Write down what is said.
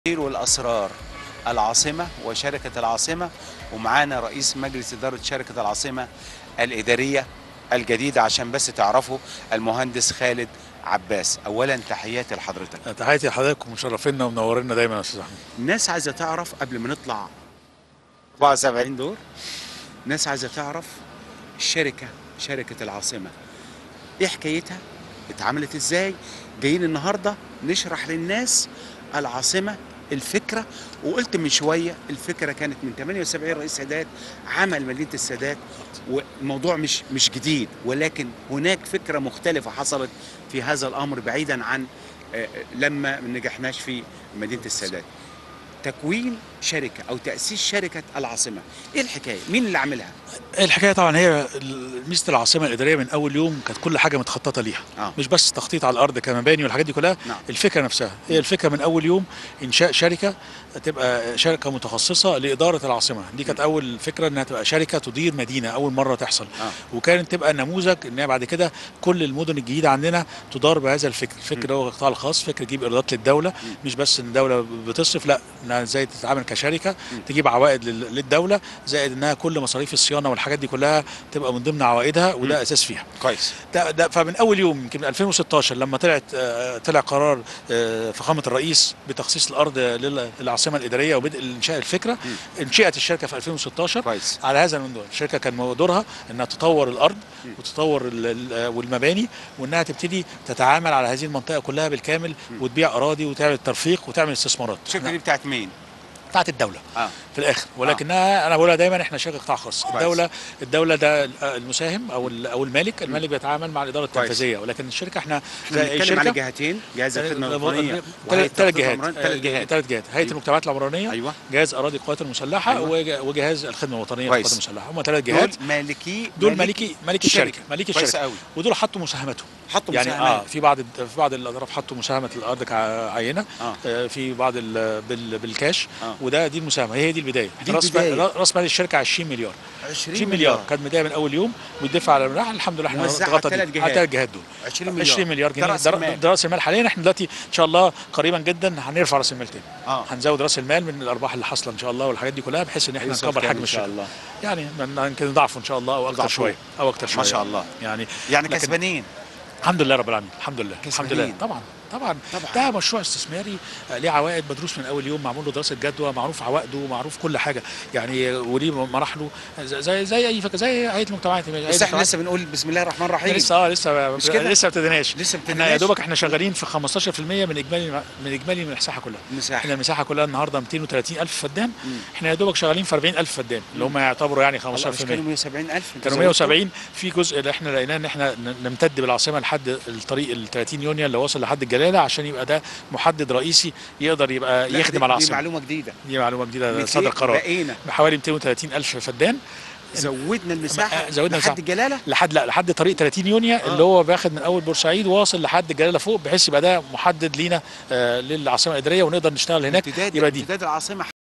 والاسرار العاصمه وشركه العاصمه ومعانا رئيس مجلس اداره شركه العاصمه الاداريه الجديده عشان بس تعرفوا المهندس خالد عباس اولا تحياتي لحضرتك تحياتي لحضراتكم مشرفينا ومنورينا دايما يا استاذ احمد الناس عايزه تعرف قبل ما نطلع 74 دور الناس عايزه تعرف الشركه شركه العاصمه ايه حكايتها اتعملت ازاي جايين النهارده نشرح للناس العاصمه الفكره وقلت من شويه الفكره كانت من 78 رئيس سادات عمل مدينه السادات والموضوع مش مش جديد ولكن هناك فكره مختلفه حصلت في هذا الامر بعيدا عن آه، لما ما نجحناش في مدينه السادات تكوين شركه او تاسيس شركه العاصمه ايه الحكايه مين اللي عاملها الحكايه طبعا هي ال- ميزه العاصمه الاداريه من اول يوم كانت كل حاجه متخططه ليها اه مش بس تخطيط على الارض كمباني والحاجات دي كلها نعم الفكره نفسها هي الفكره من اول يوم انشاء شركه تبقى شركه متخصصه لاداره العاصمه دي كانت اول فكره انها تبقى شركه تدير مدينه اول مره تحصل اه وكانت تبقى نموذج ان هي بعد كده كل المدن الجديده عندنا تدار بهذا الفكر الفكر هو القطاع الخاص فكر يجيب ايرادات للدوله مش بس ان الدوله بتصرف لا انها ازاي تتعامل كشركه تجيب عوائد لل- للدوله زائد انها كل مصاريف الصيانه والحاجات دي كلها تبقى من ضمن عوائدها وده اساس فيها كويس ده, ده فمن اول يوم يمكن من 2016 لما طلعت آه، طلع قرار آه، فخامه الرئيس بتخصيص الارض لل- للعاصمه الاداريه وبدء انشاء الفكره انشئت الشركه في 2016 كويس على هذا المنوال الشركه كان دورها انها تطور الارض مم. وتطور ال- ال- والمباني وانها تبتدي تتعامل على هذه المنطقه كلها بالكامل مم. وتبيع اراضي وتعمل ترفيق وتعمل استثمارات الشركه دي بتاعت مين بتاعت الدوله اه في الاخر ولكنها انا بقولها دايما احنا شركه قطاع خاص كويس. الدوله الدوله ده المساهم او ال- او المالك المالك بيتعامل مع الاداره كويس. التنفيذيه ولكن الشركه احنا احنا زي اي بنتكلم على شركه جهتين جهاز الخدمه الوطنيه وهيئة ثلاث ثلاث التخطيط جهات العمراني، ثلاث جهات ثلاث جهات هيئه أيوة. المجتمعات العمرانيه ايوه جهاز اراضي القوات المسلحه أيوة. وج- وجهاز الخدمه الوطنيه كويس. للقوات المسلحه هم ثلاث دول جهات مالكي دول مالكي مالكي الشركه مالكي كويس الشركه قوي ودول حطوا مساهماتهم حطوا يعني اه مساهمات في بعض في بعض الاطراف حطوا مساهمه الارض كعينه اه آه، في بعض ال- بال- بالكاش اه وده دي المساهمه هي دي البدايه دي راس البداية. مال راس مال الشركه 20 مليار 20 مليار كانت بدايه من اول يوم ويدفع على المراحل الحمد لله احنا موزعة على ضغطنا الثلاث دي- جهات. على الثلاث جهات دول 20 مليار 20 مليار ده جنيه رأس ده المال. ده راس المال حاليا احنا دلوقتي ان شاء الله قريبا جدا هنرفع راس المال تاني اه هنزود راس المال من الارباح اللي حاصله ان شاء الله والحاجات دي كلها بحيث ان احنا يوصل نكبر كام حجم ان شاء الشركه الله يعني من- يمكن نضعفه ان شاء الله او اكتر تضاعفوه. شويه او اكتر شويه ما شاء الله يعني يعني لكن- كسبانين الحمد لله رب العالمين الحمد لله الحمد كسبانين. لله طبعا طبعا طبعا ده مشروع استثماري آه، ليه عوائد مدروس من اول يوم معمول له دراسه جدوى معروف عوائده معروف كل حاجه يعني وليه مراحله زي زي, زي اي فكره زي هيئه المجتمعات هيئة بس احنا المجتمعات. لسه بنقول بسم الله الرحمن الرحيم احنا لسه اه لسه مش كده؟ لسه ما ابتديناش لسه احنا يا بتدرس دوبك احنا شغالين في 15% من اجمالي من اجمالي من المساحه كلها مساحه احنا المساحه كلها النهارده 230 الف فدان مم. احنا يا دوبك شغالين في 40 الف فدان اللي هم يعتبروا يعني 15% والله مش كانوا 170000 انت كانوا زودتوا؟ 170 في جزء اللي احنا لقيناه ان احنا ن- نمتد بالعاصمه لحد الطريق ال 30 يونيو اللي واصل لحد الجلاله عشان يبقى ده محدد رئيسي يقدر يبقى لا، يخدم دي- على دي العاصمه معلومه جديده دي معلومه جديده 200 صدر قرار بقينا بحوالي 230 الف فدان زودنا المساحه آه، زودنا لحد المساحة. الجلاله لحد لا لحد طريق 30 يونيو آه. اللي هو باخد من اول بورسعيد واصل لحد الجلاله فوق بحيث يبقى ده محدد لينا آه للعاصمه الاداريه ونقدر نشتغل هناك امتداد يبقى دي امتداد العاصمه